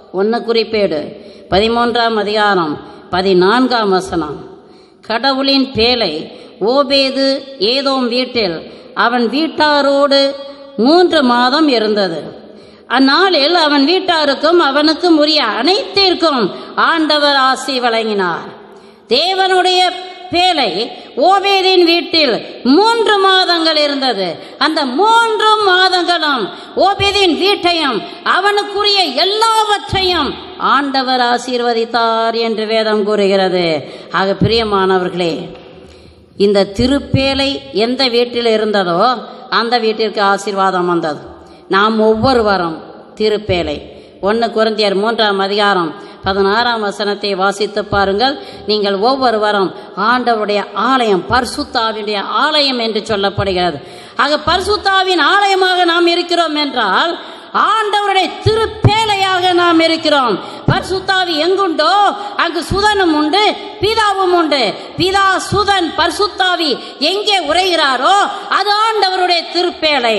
ஒன்று குறிப்பேடு பதிமூன்றாம் அதிகாரம் பதினான்காம் வசனம் கடவுளின் பேலை ஓபேது ஏதோம் வீட்டில் அவன் வீட்டாரோடு மூன்று மாதம் இருந்தது அந்நாளில் அவன் வீட்டாருக்கும் அவனுக்கும் உரிய அனைத்திற்கும் ஆண்டவர் ஆசி வழங்கினார் தேவனுடைய பேலை ஓபேதின் வீட்டில் மூன்று மாதங்கள் இருந்தது அந்த மூன்று மாதங்களும் ஓபேதின் வீட்டையும் அவனுக்குரிய எல்லாவற்றையும் ஆண்டவர் ஆசீர்வதித்தார் என்று வேதம் கூறுகிறது ஆக பிரியமானவர்களே இந்த திருப்பேலை எந்த வீட்டில் இருந்ததோ அந்த வீட்டிற்கு ஆசீர்வாதம் வந்தது நாம் ஒவ்வொருவரும் திருப்பேலை ஒன்று குருந்தியர் மூன்றாம் அதிகாரம் பதினாறாம் வசனத்தை வாசித்து பாருங்கள் நீங்கள் ஒவ்வொருவரும் ஆண்டவருடைய ஆலயம் பர்சுத்தாவினுடைய ஆலயம் என்று சொல்லப்படுகிறது ஆக பர்சுத்தாவின் ஆலயமாக நாம் இருக்கிறோம் என்றால் ஆண்டவருடைய திருப்பேலையாக நாம் இருக்கிறோம் பரிசுத்தாவி எங்குண்டோ அங்கு சுதனும் உண்டு பிதாவும் உண்டு பிதா சுதன் பரிசுத்தாவி எங்கே உரைகிறாரோ அது ஆண்டவருடைய திருப்பேலை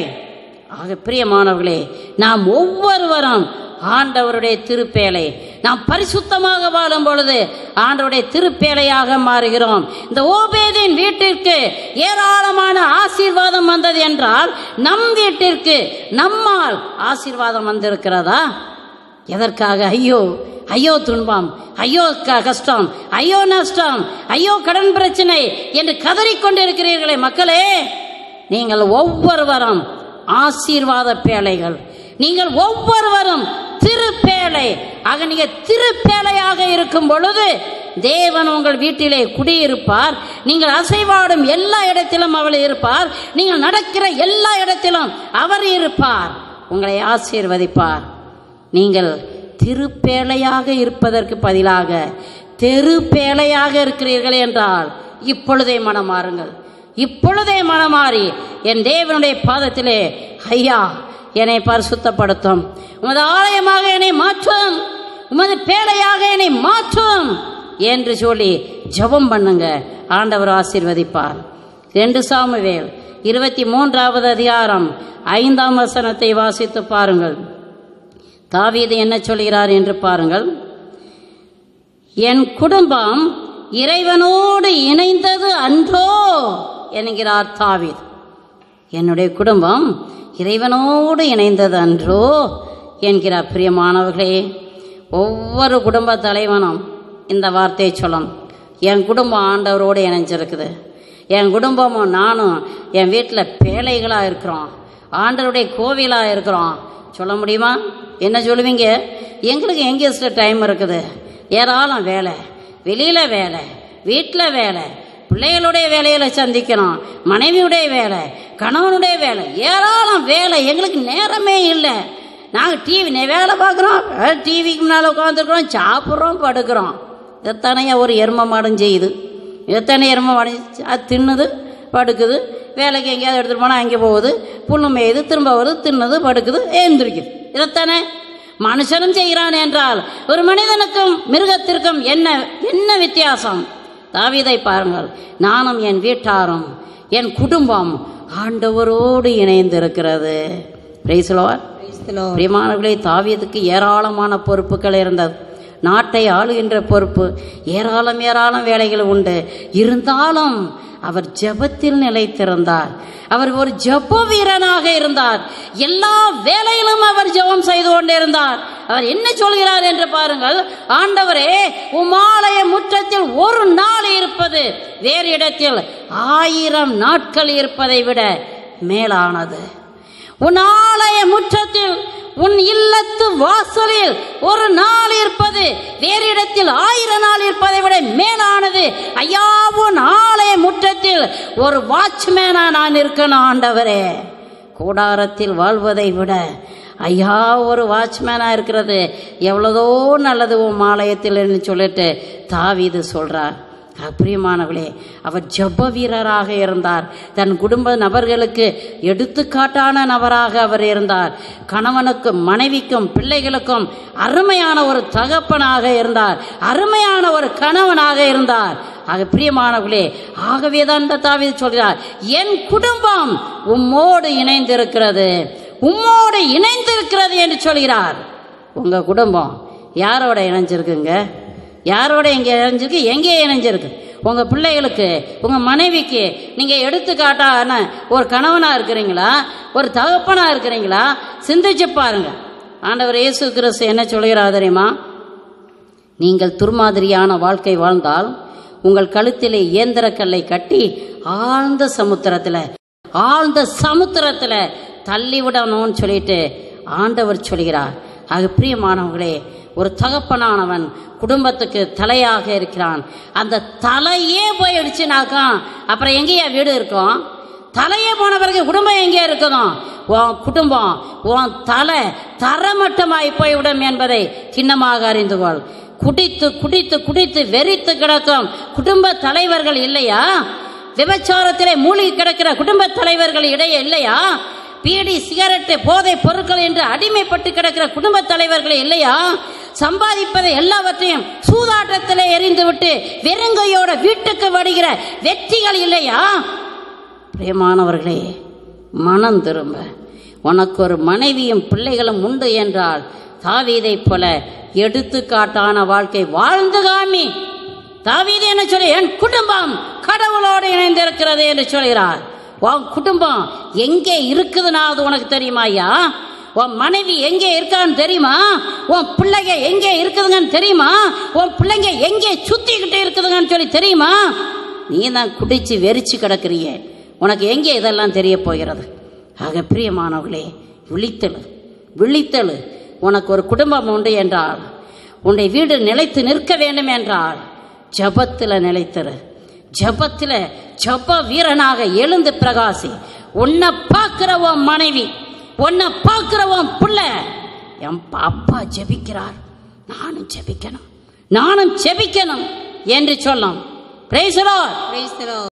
ஆக பிரியமானவர்களே நாம் ஒவ்வொருவரும் ஆண்டவருடைய திருப்பேலை நாம் பரிசுத்தமாக வாழும் பொழுது ஆண்டவருடைய திருப்பேலையாக மாறுகிறோம் இந்த ஓபேதின் வீட்டிற்கு ஏராளமான ஆசீர்வாதம் வந்தது என்றால் நம் வீட்டிற்கு நம்மால் ஆசீர்வாதம் வந்திருக்கிறதா எதற்காக ஐயோ ஐயோ துன்பம் ஐயோ க- கஷ்டம் ஐயோ நஷ்டம் ஐயோ கடன் பிரச்சனை என்று கதறிக்கொண்டிருக்கிறீர்களே மக்களே நீங்கள் ஒவ்வொருவரும் ஆசீர்வாத பேழைகள் நீங்கள் ஒவ்வொருவரும் திருப்பேழை ஆக நீங்க திருப்பேழையாக இருக்கும் பொழுது தேவன் உங்கள் வீட்டிலே குடியிருப்பார் நீங்கள் அசைவாடும் எல்லா இடத்திலும் அவள் இருப்பார் நீங்கள் நடக்கிற எல்லா இடத்திலும் அவர் இருப்பார் உங்களை ஆசீர்வதிப்பார் நீங்கள் திருப்பேழையாக இருப்பதற்கு பதிலாக தெருப்பேழையாக இருக்கிறீர்கள் என்றால் இப்பொழுதே மனமாறுங்கள் இப்பொழுதே மனமாறி என் தேவனுடைய பாதத்திலே ஐயா என்னை பரிசுத்தப்படுத்தும் உமது ஆலயமாக என்னை மாற்றும் உமது பேழையாக என்னை மாற்றும் என்று சொல்லி ஜெபம் பண்ணுங்க ஆண்டவர் ஆசீர்வதிப்பார் ரெண்டு சாமுவேல் இருபத்தி மூன்றாவது அதிகாரம் ஐந்தாம் வசனத்தை வாசித்து பாருங்கள் தாவீது என்ன சொல்கிறார் என்று பாருங்கள் என் குடும்பம் இறைவனோடு இணைந்தது அன்றோ என்கிறார் தாவீது என்னுடைய குடும்பம் இறைவனோடு இணைந்தது அன்றோ என்கிறார் பிரியமானவர்களே ஒவ்வொரு குடும்ப தலைவனும் இந்த வார்த்தையை சொல்லணும் என் குடும்பம் ஆண்டவரோடு இணைஞ்சிருக்குது என் குடும்பமும் நானும் என் வீட்டில் பேழைகளாக இருக்கிறோம் ஆண்டவருடைய கோவிலாக இருக்கிறோம் சொல்ல முடியுமா என்ன சொல்லுவீங்க எங்களுக்கு எங்கேஸ்ட் டைம் இருக்குது ஏராளம் வேலை வெளியில் வேலை வீட்டில் வேலை பிள்ளைகளுடைய வேலையில சந்திக்கணும் மனைவியுடைய வேலை கணவனுடைய வேலை ஏராளம் வேலை எங்களுக்கு நேரமே இல்லை நாங்கள் டிவி வேலை பார்க்குறோம் டிவிக்கு முன்னால் உட்காந்துருக்குறோம் சாப்பிட்றோம் படுக்கிறோம் எத்தனையா ஒரு எரும மாடும் செய்யுது எத்தனை எரும மாடு அது தின்னுது படுக்குது வேலைக்கு எங்கேயாவது எடுத்துகிட்டு போனால் அங்கே போகுது புண்ணு மேயுது திரும்ப வருது தின்னுது படுக்குது எழுந்திருக்குது இதைத்தானே மனுஷனும் செய்கிறான் என்றால் ஒரு மனிதனுக்கும் மிருகத்திற்கும் என்ன என்ன வித்தியாசம் தாவீதை பாருங்கள் நானும் என் வீட்டாரும் என் குடும்பம் ஆண்டவரோடு இணைந்திருக்கிறது பிரைஸ்லோவர் பிரியமானவர்களே தாவீதுக்கு ஏராளமான பொறுப்புகள் இருந்தது நாட்டை ஆளுகின்ற பொறுப்பு ஏராளம் ஏராளம் வேலைகள் உண்டு இருந்தாலும் அவர் ஜெபத்தில் நிலைத்திருந்தார் அவர் ஒரு ஜெப வீரனாக இருந்தார் எல்லா வேலையிலும் அவர் ஜெபம் செய்து கொண்டிருந்தார் அவர் என்ன சொல்கிறார் என்று பாருங்கள் ஆண்டவரே உமாலய முற்றத்தில் ஒரு நாள் இருப்பது வேறு இடத்தில் ஆயிரம் நாட்கள் இருப்பதை விட மேலானது உன் ஆலய முற்றத்தில் உன் இல்லத்து வாசலில் ஒரு நாள் இருப்பது வேறு இடத்தில் ஆயிரம் நாள் இருப்பதை விட மேலானது ஐயா உன் ஆலய முற்றத்தில் ஒரு வாட்ச்மேனா நான் இருக்கணும் ஆண்டவரே கூடாரத்தில் வாழ்வதை விட ஐயா ஒரு வாட்ச்மேனா இருக்கிறது எவ்வளதோ நல்லது உன் ஆலயத்தில் சொல்லிட்டு தாவீது சொல்றார் பிரியமானவளே அவர் ஜெப வீரராக இருந்தார் தன் குடும்ப நபர்களுக்கு எடுத்துக்காட்டான நபராக அவர் இருந்தார் கணவனுக்கும் மனைவிக்கும் பிள்ளைகளுக்கும் அருமையான ஒரு தகப்பனாக இருந்தார் அருமையான ஒரு கணவனாக இருந்தார் ஆக பிரியமானவர்களே ஆகவே தான் இந்த தாவீது சொல்கிறார் என் குடும்பம் உம்மோடு இணைந்திருக்கிறது உம்மோடு இணைந்திருக்கிறது என்று சொல்கிறார் உங்க குடும்பம் யாரோட இணைஞ்சிருக்குங்க யாரோட எங்கே இணைஞ்சிருக்கு எங்கே இணைஞ்சிருக்கு உங்கள் பிள்ளைகளுக்கு உங்கள் மனைவிக்கு நீங்கள் எடுத்துக்காட்டான ஒரு கணவனாக இருக்கிறீங்களா ஒரு தகப்பனாக இருக்கிறீங்களா சிந்திச்சு பாருங்க ஆண்டவர் இயேசு கிறிஸ்து என்ன சொல்கிறார் தெரியுமா நீங்கள் துர்மாதிரியான வாழ்க்கை வாழ்ந்தால் உங்கள் கழுத்திலே இயந்திர கல்லை கட்டி ஆழ்ந்த சமுத்திரத்தில் ஆழ்ந்த சமுத்திரத்தில் தள்ளிவிடணும்னு சொல்லிட்டு ஆண்டவர் சொல்கிறார் ஆக பிரியமானவர்களே ஒரு தகப்பனானவன் குடும்பத்துக்கு தலையாக இருக்கிறான் அந்த தலையே போயிடுச்சுனாக்கா அப்புறம் எங்கேயா வீடு இருக்கும் தலையே போன பிறகு குடும்பம் எங்கே இருக்குதும் உன் குடும்பம் உன் தலை தரமட்டமாய் போய்விடும் என்பதை சின்னமாக அறிந்து கொள் குடித்து குடித்து குடித்து வெறித்து கிடக்கும் குடும்ப தலைவர்கள் இல்லையா விபச்சாரத்திலே மூழ்கி கிடக்கிற குடும்ப தலைவர்கள் இடையே இல்லையா பீடி சிகரெட்டு போதை பொருட்கள் என்று அடிமைப்பட்டு கிடக்கிற குடும்ப தலைவர்கள் இல்லையா சம்பாதிப்பதை எல்லாவற்றையும் சூதாட்டத்திலே எறிந்துவிட்டு வெறுங்கையோட வீட்டுக்கு வருகிற வெற்றிகள் இல்லையா பிரியமானவர்களே மனம் திரும்ப உனக்கு ஒரு மனைவியும் பிள்ளைகளும் உண்டு என்றால் தாவீதைப் போல எடுத்துக்காட்டான வாழ்க்கை வாழ்ந்து காமி தாவீது என்ன சொல்லி என் குடும்பம் கடவுளோடு இணைந்திருக்கிறது என்று சொல்கிறார் உன் குடும்பம் எங்கே இருக்குதுன்னா அது உனக்கு தெரியுமா ஐயா உன் மனைவி எங்கே இருக்கான்னு தெரியுமா உன் பிள்ளைங்க எங்கே இருக்குதுங்கன்னு தெரியுமா உன் பிள்ளைங்க எங்கே சுத்திக்கிட்டு இருக்குதுங்கன்னு சொல்லி தெரியுமா நீ தான் குடிச்சு வெறிச்சு கிடக்குறிய உனக்கு எங்கே இதெல்லாம் தெரிய போகிறது ஆக பிரியமானவர்களே விழித்தெழு விழித்தெழு உனக்கு ஒரு குடும்பம் உண்டு என்றால் உன்னை வீடு நிலைத்து நிற்க வேண்டும் என்றால் ஜபத்தில் நிலைத்திரு ஜபத்தில் ஜப வீரனாக எழுந்து பிரகாசி உன்னை பார்க்கிற உன் மனைவி உன்னை பார்க்கிற உன் பிள்ளை என் அப்பா ஜெபிக்கிறார் நானும் ஜெபிக்கணும் நானும் ஜெபிக்கணும் என்று சொல்லும் பிரைசலோ Praise the Lord.